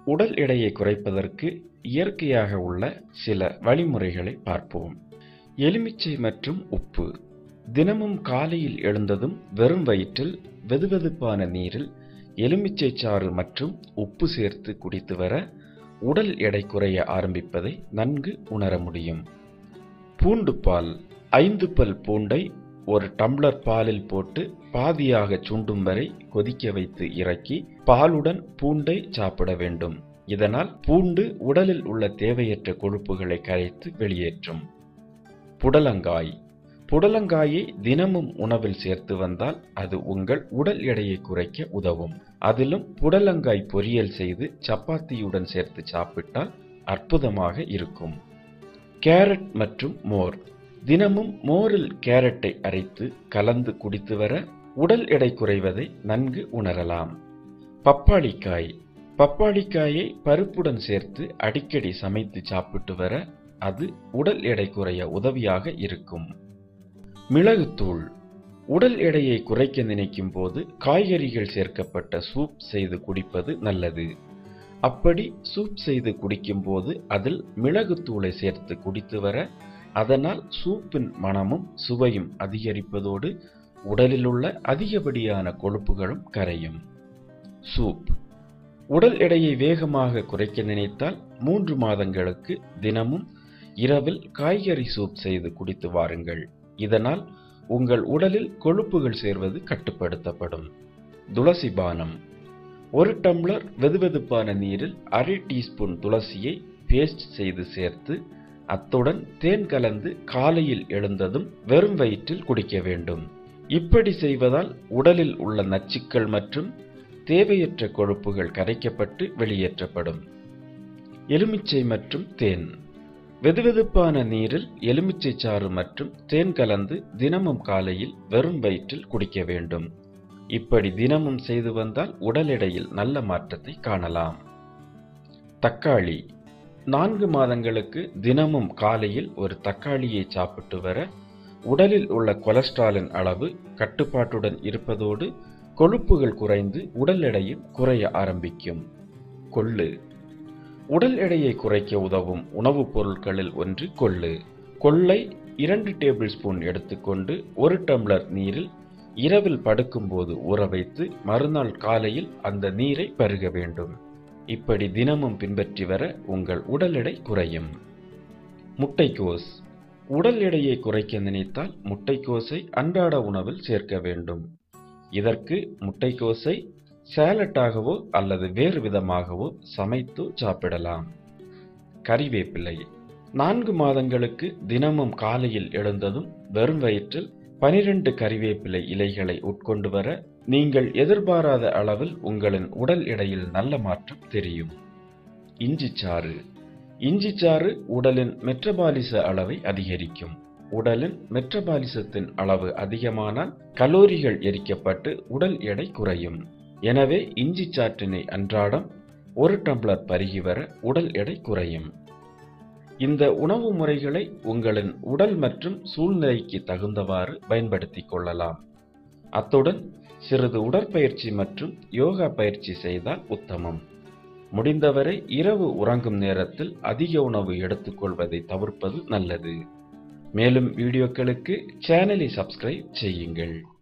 உடல் எடையை குறைப்பதற்கு இயற்கையாக உள்ள சில வழிமுறைகளை பார்ப்போம் எலுமிச்சை மற்றும் உப்பு தினமும் காலையில் எழுந்ததும் வெறும் வயிற்றில் வெதுவெதுப்பான நீரில் எலுமிச்சை சாறு மற்றும் உப்பு சேர்த்து குடித்து வர உடல் எடை குறைய ஆரம்பிப்பதை நன்கு உணர முடியும் பூண்டு பால் ஐந்து பல் பூண்டை ஒரு டம்ளர் பாலில் போட்டு பாதியாக சுண்டும் வரை கொதிக்க வைத்து இறக்கி பாலுடன் பூண்டை சாப்பிட வேண்டும் இதனால் பூண்டு உடலில் உள்ள தேவையற்ற கொழுப்புகளை கரைத்து வெளியேற்றும் புடலங்காய் புடலங்காயை தினமும் உணவில் சேர்த்து வந்தால் அது உங்கள் உடல் எடையை குறைக்க உதவும் அதிலும் புடலங்காய் பொரியல் செய்து சப்பாத்தியுடன் சேர்த்து சாப்பிட்டால் அற்புதமாக இருக்கும் கேரட் மற்றும் மோர் தினமும் மோரில் கேரட்டை அரைத்து கலந்து குடித்து வர உடல் எடை குறைவதை நன்கு உணரலாம் பப்பாளிக்காய் பப்பாளிக்காயை பருப்புடன் சேர்த்து அடிக்கடி சமைத்து சாப்பிட்டு வர அது உடல் எடை குறைய உதவியாக இருக்கும் மிளகுத்தூள் உடல் எடையை குறைக்க நினைக்கும் போது காய்கறிகள் சேர்க்கப்பட்ட சூப் செய்து குடிப்பது நல்லது அப்படி சூப் செய்து குடிக்கும்போது அதில் மிளகுத்தூளை சேர்த்து குடித்து வர அதனால் சூப்பின் மணமும் சுவையும் அதிகரிப்பதோடு உடலில் உள்ள அதிகப்படியான கொழுப்புகளும் கரையும் சூப் உடல் எடையை வேகமாக குறைக்க நினைத்தால் மூன்று மாதங்களுக்கு தினமும் இரவில் காய்கறி சூப் செய்து குடித்து வாருங்கள் இதனால் உங்கள் உடலில் கொழுப்புகள் சேர்வது கட்டுப்படுத்தப்படும் துளசி பானம் ஒரு டம்ளர் வெதுவெதுப்பான நீரில் அரை டீஸ்பூன் துளசியை பேஸ்ட் செய்து சேர்த்து அத்துடன் தேன் கலந்து காலையில் எழுந்ததும் வெறும் வயிற்றில் குடிக்க வேண்டும் இப்படி செய்வதால் உடலில் உள்ள நச்சுக்கள் மற்றும் தேவையற்ற கொழுப்புகள் கரைக்கப்பட்டு வெளியேற்றப்படும் எலுமிச்சை மற்றும் தேன் வெதுவெதுப்பான நீரில் எலுமிச்சை சாறு மற்றும் தேன் கலந்து தினமும் காலையில் வெறும் வயிற்றில் குடிக்க வேண்டும் இப்படி தினமும் செய்து வந்தால் உடல் எடையில் நல்ல மாற்றத்தை காணலாம் தக்காளி நான்கு மாதங்களுக்கு தினமும் காலையில் ஒரு தக்காளியை சாப்பிட்டு வர உடலில் உள்ள கொலஸ்ட்ராலின் அளவு கட்டுப்பாட்டுடன் இருப்பதோடு கொழுப்புகள் குறைந்து உடல் எடையும் குறைய ஆரம்பிக்கும் கொள்ளு உடல் எடையை குறைக்க உதவும் உணவுப் பொருட்களில் ஒன்று கொள்ளு கொள்ளை இரண்டு டேபிள் ஸ்பூன் எடுத்துக்கொண்டு ஒரு டம்ளர் நீரில் இரவில் படுக்கும்போது ஊற வைத்து மறுநாள் காலையில் அந்த நீரை பருக வேண்டும் இப்படி தினமும் பின்பற்றி வர உங்கள் உடல் எடை குறையும் முட்டைக்கோஸ் உடல் எடையை குறைக்க நினைத்தால் முட்டைக்கோஸை அன்றாட உணவில் சேர்க்க வேண்டும் இதற்கு முட்டைக்கோஸை சேலட்டாகவோ அல்லது வேறு விதமாகவோ சமைத்து சாப்பிடலாம் கறிவேப்பிலை நான்கு மாதங்களுக்கு தினமும் காலையில் எழுந்ததும் வெறும் வயிற்றில் பனிரெண்டு கறிவேப்பிலை இலைகளை உட்கொண்டு வர நீங்கள் எதிர்பாராத அளவில் உங்களின் உடல் எடையில் நல்ல மாற்றம் தெரியும் இஞ்சி சாறு இஞ்சி சாறு உடலின் மெட்ரபாலிச அளவை அதிகரிக்கும் உடலின் மெட்ரபாலிசத்தின் அளவு அதிகமானால் கலோரிகள் எரிக்கப்பட்டு உடல் எடை குறையும் எனவே இஞ்சி சாற்றினை அன்றாடம் ஒரு டம்ளர் பருகி வர உடல் எடை குறையும் இந்த உணவு முறைகளை உங்களின் உடல் மற்றும் சூழ்நிலைக்கு தகுந்தவாறு பயன்படுத்திக் கொள்ளலாம் அத்துடன் சிறிது உடற்பயிற்சி மற்றும் யோகா பயிற்சி செய்தால் உத்தமம் முடிந்தவரை இரவு உறங்கும் நேரத்தில் அதிக உணவு எடுத்துக்கொள்வதை தவிர்ப்பது நல்லது மேலும் வீடியோக்களுக்கு சேனலை சப்ஸ்கிரைப் செய்யுங்கள்